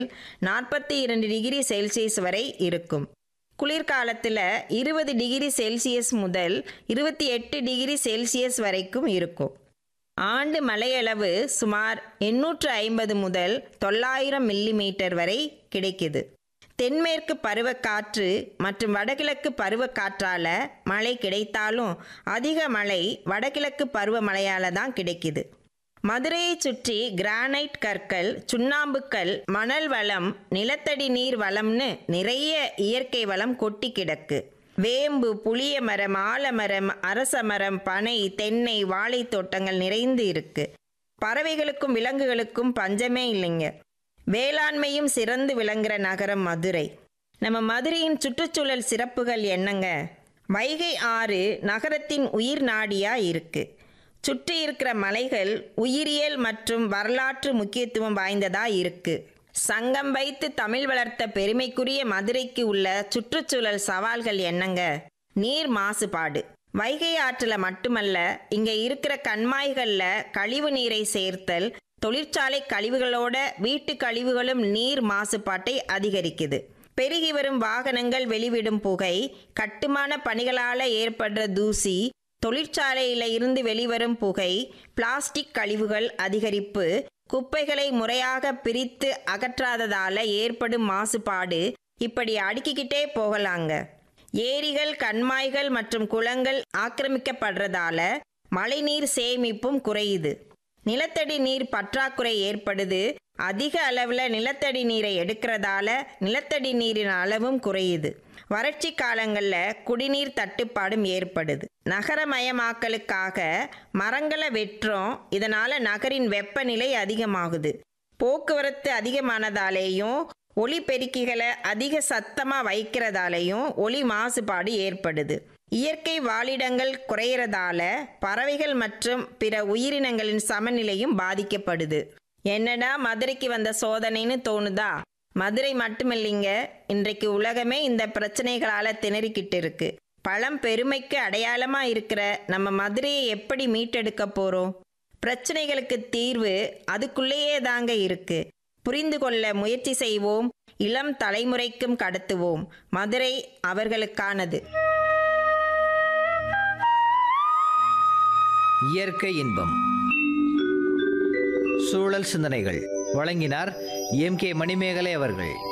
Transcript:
நாற்பத்தி இரண்டு degree Celsius வரை இருக்கும் குளிர்காலத்தில் இருபது டிகிரி செல்சியஸ் முதல் இருபத்தி எட்டு டிகிரி செல்சியஸ் வரைக்கும் இருக்கும் ஆண்டு மழையளவு சுமார் எண்ணூற்று ஐம்பது முதல் தொள்ளாயிரம் மில்லிமீட்டர் வரை கிடைக்குது தென்மேற்கு பருவக்காற்று மற்றும் வடகிழக்கு பருவக்காற்றால மழை கிடைத்தாலும் அதிக மழை வடகிழக்கு பருவமழையால தான் கிடைக்குது மதுரையை சுற்றி கிரானைட் கற்கள் சுண்ணாம்புக்கல் மணல் வளம் நிலத்தடி நீர் வளம்னு நிறைய இயற்கை வளம் கொட்டி கிடக்கு வேம்பு புளிய மரம் ஆலமரம் அரச மரம் பனை தென்னை வாழைத் தோட்டங்கள் நிறைந்து இருக்கு பறவைகளுக்கும் விலங்குகளுக்கும் பஞ்சமே இல்லைங்க வேளாண்மையும் சிறந்து விளங்குற நகரம் மதுரை நம்ம மதுரையின் சுற்றுச்சூழல் சிறப்புகள் என்னங்க வைகை ஆறு நகரத்தின் உயிர் நாடியா இருக்கு சுற்றி இருக்கிற மலைகள் உயிரியல் மற்றும் வரலாற்று முக்கியத்துவம் வாய்ந்ததா இருக்கு சங்கம் வைத்து தமிழ் வளர்த்த பெருமைக்குரிய மதுரைக்கு உள்ள சுற்றுச்சூழல் சவால்கள் என்னங்க நீர் மாசுபாடு வைகை ஆற்றுல மட்டுமல்ல இங்க இருக்கிற கண்மாய்கள்ல கழிவு நீரை சேர்த்தல் தொழிற்சாலை கழிவுகளோட வீட்டு கழிவுகளும் நீர் மாசுபாட்டை அதிகரிக்குது பெருகி வரும் வாகனங்கள் வெளிவிடும் புகை கட்டுமான பணிகளால ஏற்படுற தூசி தொழிற்சாலையில இருந்து வெளிவரும் புகை பிளாஸ்டிக் கழிவுகள் அதிகரிப்பு குப்பைகளை முறையாக பிரித்து அகற்றாததால ஏற்படும் மாசுபாடு இப்படி அடுக்கிக்கிட்டே போகலாங்க ஏரிகள் கண்மாய்கள் மற்றும் குளங்கள் ஆக்கிரமிக்கப்படுறதால மழைநீர் சேமிப்பும் குறையுது நிலத்தடி நீர் பற்றாக்குறை ஏற்படுது அதிக அளவில் நிலத்தடி நீரை எடுக்கிறதால நிலத்தடி நீரின் அளவும் குறையுது வறட்சி காலங்களில் குடிநீர் தட்டுப்பாடும் ஏற்படுது நகரமயமாக்கலுக்காக மரங்களை வெட்டுறோம் இதனால நகரின் வெப்பநிலை அதிகமாகுது போக்குவரத்து அதிகமானதாலேயும் ஒளி பெருக்கிகளை அதிக சத்தமாக வைக்கிறதாலையும் ஒளி மாசுபாடு ஏற்படுது இயற்கை வாழிடங்கள் குறையிறதால பறவைகள் மற்றும் பிற உயிரினங்களின் சமநிலையும் பாதிக்கப்படுது என்னடா மதுரைக்கு வந்த சோதனைன்னு தோணுதா மதுரை மட்டுமில்லைங்க இன்றைக்கு உலகமே இந்த பிரச்சனைகளால திணறிக்கிட்டு இருக்கு பழம் பெருமைக்கு அடையாளமா இருக்கிற நம்ம மதுரையை எப்படி மீட்டெடுக்க போறோம் பிரச்சனைகளுக்கு தீர்வு அதுக்குள்ளேயே தாங்க இருக்கு புரிந்து கொள்ள முயற்சி செய்வோம் இளம் தலைமுறைக்கும் கடத்துவோம் மதுரை அவர்களுக்கானது இயற்கை இன்பம் சூழல் சிந்தனைகள் வழங்கினார் எம் கே மணிமேகலை அவர்கள்